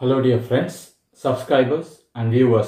Hello, dear friends, subscribers, and viewers.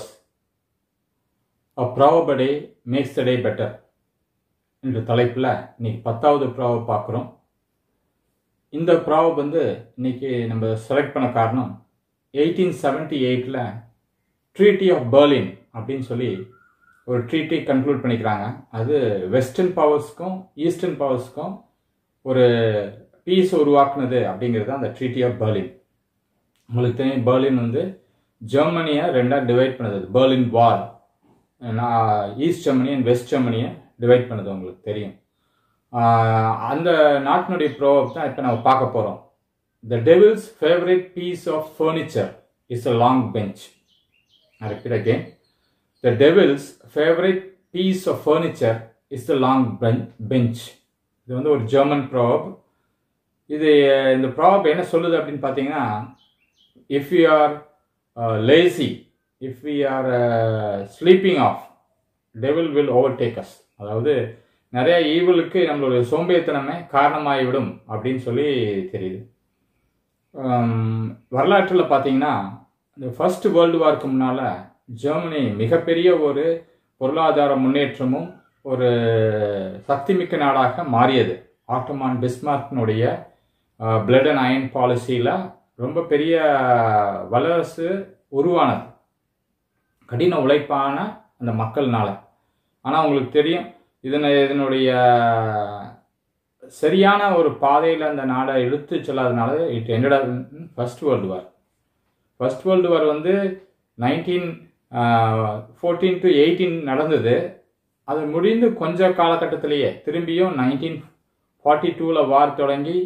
A proverb a day makes the day better. என்ற தலைப்பில் இன்னைக்கு பத்தாவது ப்ராவப் பார்க்குறோம் இந்த ப்ராவப் வந்து இன்னைக்கு நம்ம செலக்ட் பண்ண காரணம் எயிட்டீன் செவன்டி எயிட்டில் ட்ரீட்டி ஆஃப் பெர்லின் அப்படின்னு சொல்லி ஒரு ட்ரீட்டி கன்க்ளூட் பண்ணிக்கிறாங்க அது வெஸ்டர்ன் பவர்ஸ்க்கும் ஈஸ்டர்ன் பவர்ஸ்க்கும் ஒரு பீஸ் உருவாக்குனது அப்படிங்கிறது அந்த ட்ரீட்டி ஆஃப் பெர்லின் உங்களுக்கு தெரியும் பெர்லின் வந்து ஜெர்மனியை ரெண்டாக டிவைட் பண்ணுது Berlin wall east Germany and west ஜெர்மனியை டிவைட் பண்ணுது உங்களுக்கு தெரியும் ஆஹ் அந்த நாட்டினுடைய ப்ரோவப் தான் இப்போ நம்ம பார்க்க போகிறோம் the devil's favourite piece of furniture is a long bench I repeat again. The devil's favorite piece of furniture is the long ben- bench. இது வந்து ஒரு ஜெர்மன் ப்ராப் இது அஹ், இந்த ப்ராப் என்ன சொல்லுது அப்படின்னு பார்த்தீங்கன்னா if you are lazy if we are sleeping of devil will overtake us அதாவது நிறைய ஈவலுக்கு நம்மளுடைய சோம்பேறித்தனமே காரணமாகிவிடும் அப்படின்னு சொல்லி தெரியுது வரலாற்றில் பார்த்தீங்கன்னா இந்த ஃபர்ஸ்ட் வேர்ல்டு வார்க்கு முன்னால் ஜெர்மனி மிகப்பெரிய ஒரு பொருளாதார முன்னேற்றமும் ஒரு சக்திமிக்க நாடாக மாறியது ஆட்டோமான் பிஸ்மார்க்கினுடைய பிளட் அண்ட் அயன் பாலிசியில் ரொம்ப பெரிய வல்லரசு உருவானது கடின உழைப்பான அந்த மக்கள்னால ஆனால் உங்களுக்கு தெரியும் இதனை இதனுடைய சரியான ஒரு பாதையில் அந்த நாடை இழுத்து செல்லாதனால it ended first world war first world war வந்து நைன்டீன் ஃபோர்டீன் டு எயிட்டீன் நடந்தது அது முடிந்து கொஞ்ச காலகட்டத்திலேயே திரும்பியும் நைன்டீன் ஃபார்ட்டி டூவில் வார் தொடங்கி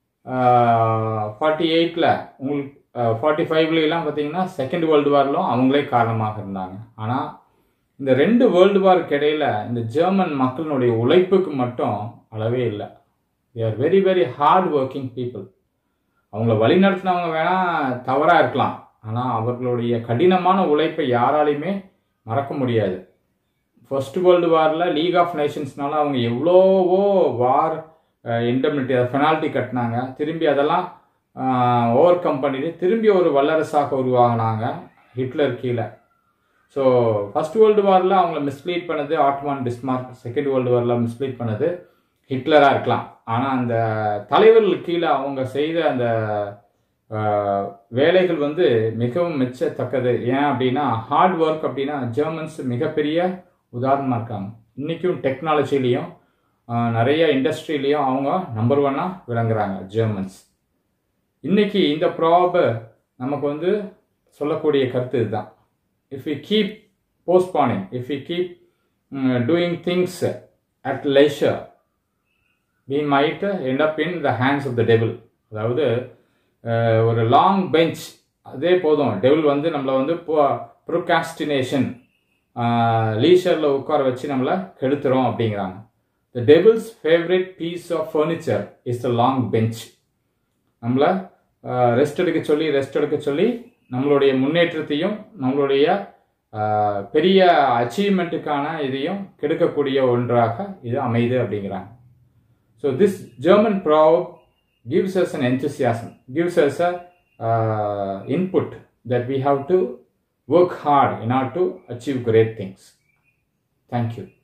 ஃபார்ட்டி எயிட்டில் உங்களுக்கு ஃபார்ட்டி ஃபைவ்லாம் பார்த்தீங்கன்னா செகண்ட் வேர்ல்டு வாரிலும் அவங்களே காரணமாக இருந்தாங்க ஆனால் இந்த ரெண்டு வேர்ல்டு வாருக்கு இடையில இந்த ஜெர்மன் மக்களினுடைய உழைப்புக்கு மட்டும் அளவே இல்லை they are very very hard working people அவங்கள வழிநடத்தினவங்க வேணா தவறாக இருக்கலாம் ஆனால் அவர்களுடைய கடினமான உழைப்பை யாராலையுமே மறக்க முடியாது ஃபர்ஸ்ட் வேர்ல்டு வாரில் லீக் ஆஃப் நேஷன்ஸ்னால அவங்க எவ்வளோவோ வார் இன்டர்மிட்டி பெனால்ட்டி கட்டினாங்க திரும்பி அதெல்லாம் ஓவர் கம் பண்ணிட்டு திரும்பி ஒரு வல்லரசாக உருவாகினாங்க ஹிட்லர் கீழே ஸோ ஃபர்ஸ்ட் வேர்ல்டு வாரில் அவங்கள மிஸ்லீட் பண்ணது ஆட்மான் பிஸ்மார்க் செகண்ட் வேர்ல்டு வாரில் மிஸ்லீட் பண்ணது ஹிட்லராக இருக்கலாம் ஆனால் அந்த தலைவர்கள் கீழே அவங்க செய்த அந்த ஆஹ், வேலைகள் வந்து மிகவும் மெச்சத்தக்கது ஏன் அப்படின்னா ஹார்ட் ஒர்க் அப்படின்னா ஜெர்மன்ஸ் மிகப்பெரிய உதாரணமாக இருக்காங்க இன்றைக்கும் டெக்னாலஜிலையும் நிறைய இண்டஸ்ட்ரியிலையும் அவங்க நம்பர் ஒன்னாக விளங்குறாங்க ஜெர்மன்ஸ் இன்னைக்கு இந்த ப்ராப் நமக்கு வந்து சொல்லக்கூடிய கருத்து இதுதான் if you keep postponing if you keep doing things at leisure we might end up in the hands of the devil அதாவது அஹ், ஒரு லாங் பெஞ்ச் அதே போதும் டெவில் வந்து நம்மளை வந்து ப்ரொகாஸ்டினேஷன் லீஷரில் உட்கார வச்சு நம்மளை கெடுத்துரும் அப்படிங்கிறாங்க the devil's favourite piece of furniture is the long bench நம்மளை ரெஸ்ட் எடுக்க சொல்லி ரெஸ்ட் எடுக்க சொல்லி நம்மளுடைய முன்னேற்றத்தையும் நம்மளுடைய அஹ், பெரிய அச்சீவ்மெண்ட்டுக்கான இதையும் கெடுக்கக்கூடிய ஒன்றாக இது அமையுது அப்படிங்கிறாங்க so this German proverb gives us an enthusiasm, gives us a uh, input that we have to work hard in order to achieve great things. Thank you.